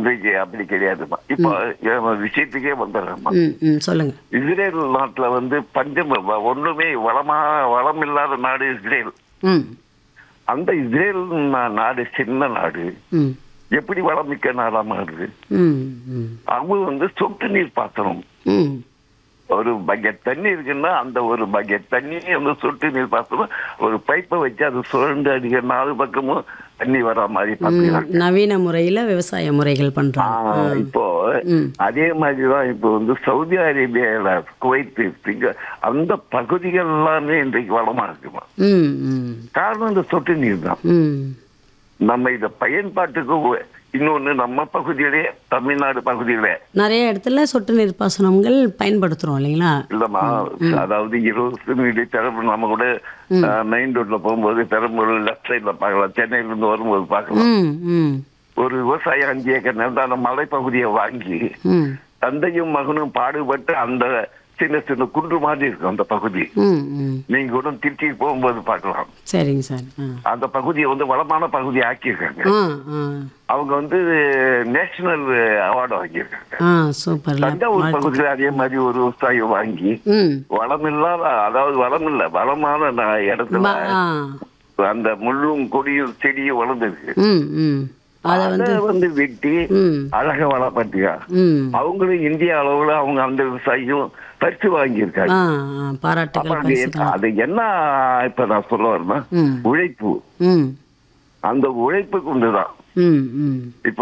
இன்றைக்கு அப்படி கிடையாதுமா இப்போ என் விஷயத்துக்கே வந்துடுறேம்மா ம் ம் சொல்லுங்க இஸ்ரேல் நாட்டுல வந்து பஞ்சம் வ- ஒண்ணுமே வளமா வளம் இல்லாத நாடு இஸ்ரேல் ம் அந்த இஸ்ரேல் நா- நாடு சின்ன நாடு ம் எப்படி வளமிக்க நாடா மாறுது ம் ம் அவங்க வந்து சொட்டு நீர் பாத்திரம் ம் ஒரு பக்கெட் தண்ணி இருக்குன்னா அந்த ஒரு பக்கெட் தண்ணி அந்த சொட்டு நீர் பாத்திரம் ஒரு பைப்பை வச்சு அது சுழண்டு அடிக்கிற நாலு பக்கமும் தண்ணி வர மாதிரி பாத்துக்கிறாங்க நவீன முறையில் விவசாய முறைகள் பண்ணுறாங்க ஆ, இப்போ ம். அதே மாதிரிதான் இப்போ வந்து சவுதி அரேபியால குவைத்து சிங்க அந்த பகுதிகள் எல்லாமே இன்றைக்கு வளமா இருக்குமா ம் ம் காரணம் இந்த சொட்டு நீர் தான் ம் நம்ம இத பயன்பாட்டுக்கு உ- இன்னொன்னு நம்ம பகுதியிலே தமிழ்நாடு பகுதியிலே நிறைய இடத்துல சொட்டு நீர் பாசனங்கள் பயன்படுத்துகிறோம் இல்லைங்களா இல்லம்மா அதாவது இருபது மீடி பெரம்பூர் நம்ம கூட மெயின் ரோட்ல போகும்போது பெரம்பூர் லெஃப்ட் சைட்ல பார்க்கலாம் சென்னையில இருந்து வரும்போது பார்க்கலாம் ம் ம் ஒரு விவசாயி அஞ்சு ஏக்கர் நிலத்தான மலைப்பகுதியை வாங்கி ம் தந்தையும் மகனும் பாடுபட்டு அந்த சின்ன சின்ன குன்று மாதிரி இருக்கும் அந்த பகுதி ம் ம் நீங்க கூட திருச்சி போகும்போது பார்க்கலாம் சரிங்க சார் ஆ அந்த பகுதியை வந்து வளமான பகுதி ஆக்கியிருக்காங்க ஆ ஆ அவங்க வந்து நேஷனல் அவார்டு வாங்கியிருக்காங்க ஆ சூப்பர் தஞ்சாவூர் பகுதியில் அதே மாதிரி ஒரு விவசாயி வாங்கி ம் வளம் இல்லாத அதாவது வளம் இல்ல வளமான ந- இடத்துல ப- ஆ அந்த முள்ளும் கொடியும் செடியும் வளர்ந்துருக்கு ம் ம் அதை வந்து அதை வந்து வெட்டி ம் அழகா வளர்ப்பாட்டியா ம் அவங்களும் இந்திய அளவுல அவங்க அந்த விவசாயியும் பரிசு வாங்கியிருக்காங்க ஆ ஆ, பாராட்டுகள் அப்ப அது பரிசுகள் அது என்ன இப்ப நான் சொல்ல வரேன்னா ம் உழைப்பு ம் அந்த உழைப்புக்கு உண்டுதான் ம் ம் இப்ப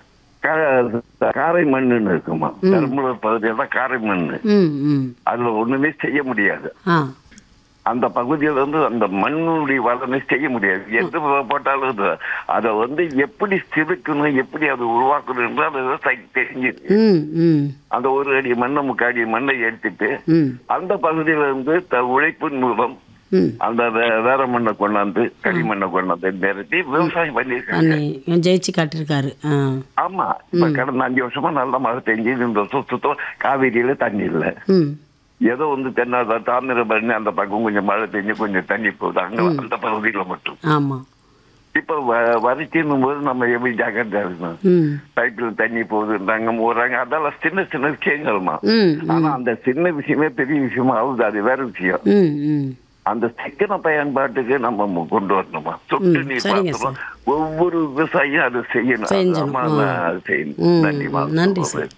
கா- காரை மண்ணுன்னு இருக்குமா பெரம்பலூர் பகுதியில் தான் காரை மண்ணு ம் ம் அதுல ஒண்ணுமே செய்ய முடியாது ஆ அந்த பகுதியில வந்து அந்த மண்ணுடைய வளமே செய்ய முடியாது எது போட்டாலும் இது. அதை வந்து எப்படி செதுக்கணும் எப்படி அதை உருவாக்கணும் என்று அந்த விவசாயி தெரிஞ்சிருக்கு ம் ம் அந்த ஒரு அடி மண்ணை முக்காடி மண்ணை எடுத்துட்டு ம் அந்த பகுதியில இருந்து த உழைப்பின் மூலம் ம் அந்த வே- வேற மண்ணை கொண்டாந்து களிமண்ணை கொண்டாந்து நிறுத்தி விவசாயம் பண்ணியிருக்காங்க அன்னை ஜெயிச்சு காட்டியிருக்காரு ஆ ஆமா இப்ப கடந்த அஞ்சு வருஷமா நல்ல மழை பெஞ்சு இந்த வருஷம் சுத்தம் காவிரியில தண்ணி இல்ல ம் ஏதோ வந்து தென்னா தாமிரபரணி அந்த பக்கம் கொஞ்சம் மழை பெஞ்சு கொஞ்சம் தண்ணி போகுது அங்க அந்த பகுதியில மட்டும் ஆமாம் இப்ப வ- வறட்சின்னும் போது நம்ம எப்படி ஜாக்கிரதையா இருக்கணும் ம் பைப்ல தண்ணி போகுதுன்றாங்க போடுறாங்க அதெல்லாம் சின்ன சின்ன விஷயங்கள்மா ம் ஆனா அந்த சின்ன விஷயமே பெரிய விஷயமா ஆகுது அது வேற விஷயம் ம் ம் அந்த சிக்கன பயன்பாட்டுக்கு நம்ம மு- கொண்டு வரணுமா சொட்டு ம், நீர் சரிங்க பாசனம் ஒவ்வொரு விவசாயியும் அதை செய்யணும் செஞ்சணும். ஆமா, ஆ. நான் அது செய்யணும் ம், நன்றிமா நன்றி சார்.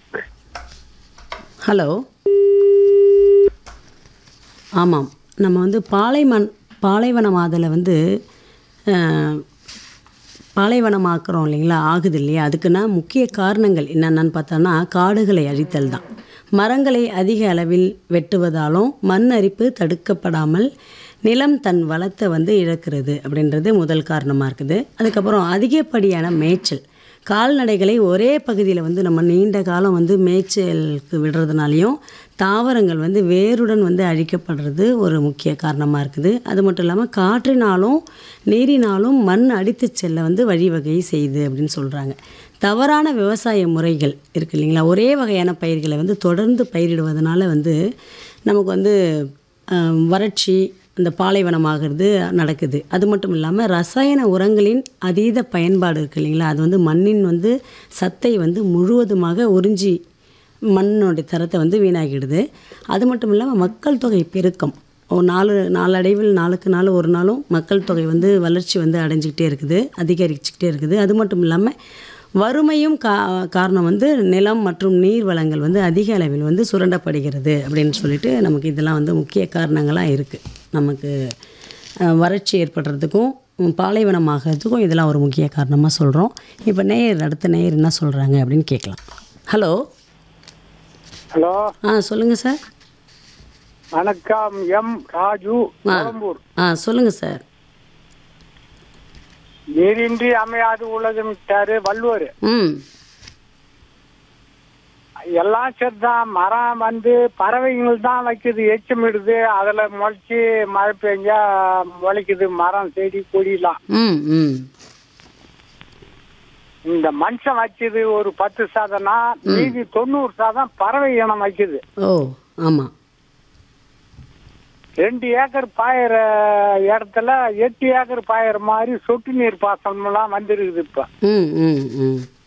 ஹலோ ஆமாம் நம்ம வந்து பாலைமண் பாலைவனமாதலை வந்து அஹ், பாலைவனமாக்குறோம் இல்லைங்களா ஆகுது இல்லையா அதுக்குன்னா முக்கிய காரணங்கள் என்னென்னு பார்த்தோன்னா காடுகளை அழித்தல் தான் மரங்களை அதிக அளவில் வெட்டுவதாலும் மண் அரிப்பு தடுக்கப்படாமல் நிலம் தன் வளத்தை வந்து இழக்கிறது அப்படின்றது முதல் காரணமாக இருக்குது அதுக்கப்புறம் அதிகப்படியான மேய்ச்சல் கால்நடைகளை ஒரே பகுதியில் வந்து நம்ம நீண்ட காலம் வந்து மேய்ச்சலுக்கு விடுறதுனாலையும் தாவரங்கள் வந்து வேருடன் வந்து அழிக்கப்படுறது ஒரு முக்கிய காரணமாக இருக்குது அது மட்டும் இல்லாமல் காற்றினாலும் நீரினாலும் மண் அடித்து செல்ல வந்து வழிவகை செய்யுது அப்படின்னு சொல்கிறாங்க தவறான விவசாய முறைகள் இருக்கு இல்லைங்களா ஒரே வகையான பயிர்களை வந்து தொடர்ந்து பயிரிடுவதனால வந்து நமக்கு வந்து ஆஹ், வறட்சி இந்த பாலைவனமாகிறது நடக்குது அது மட்டும் இல்லாமல் ரசாயன உரங்களின் அதீத பயன்பாடு இருக்கு இல்லைங்களா அது வந்து மண்ணின் வந்து சத்தை வந்து முழுவதுமாக உறிஞ்சி மண்ணோடைய தரத்தை வந்து வீணாக்கிடுது அது மட்டும் இல்லாமல் மக்கள் தொகை பெருக்கம் ஒரு நாலு நாளடைவில் நாளுக்கு நாள் ஒரு நாளும் மக்கள் தொகை வந்து வளர்ச்சி வந்து அடைஞ்சிக்கிட்டே இருக்குது அதிகரிச்சுக்கிட்டே இருக்குது அது மட்டும் இல்லாமல் வறுமையும் கா காரணம் வந்து நிலம் மற்றும் நீர் வளங்கள் வந்து அதிக அளவில் வந்து சுரண்டப்படுகிறது அப்படின்னு சொல்லிட்டு நமக்கு இதெல்லாம் வந்து முக்கிய காரணங்களாக இருக்குது நமக்கு அஹ், வறட்சி ஏற்படுறதுக்கும் உம், பாலைவனமாகிறதுக்கும் இதெல்லாம் ஒரு முக்கிய காரணமாக சொல்கிறோம் இப்போ நேயர் அடுத்த நேயர் என்ன சொல்கிறாங்க அப்படின்னு கேட்கலாம் ஹலோ ஹலோ ஆ சொல்லுங்கள் சார் வணக்கம் எம் ராஜு ஆ கொளம்பூர் ஆ சொல்லுங்கள் சார் நீரின்றி அமையாது உலகம்ட்டாரு வள்ளுவர் ம் எல்லாம் சரிதான் மரம் வந்து பறவைகள் தான் வைக்குது எச்சமிடுது அதுல முளைச்சி மழை பெஞ்சா முளைக்குது மரம் செடி கொடிலாம் ம் ம் இந்த மனுஷன் வச்சது ஒரு பத்து சாதம்னா மீதி தொண்ணூறு சாதம் பறவை இனம் வைக்குது ஓ ஆமாம் ரெண்டு ஏக்கர் பாயிற இடத்துல எட்டு ஏக்கர் பாயிற மாதிரி சொட்டு நீர் பாசனம்லாம் வந்துருக்குது இப்ப ம் ம் ம்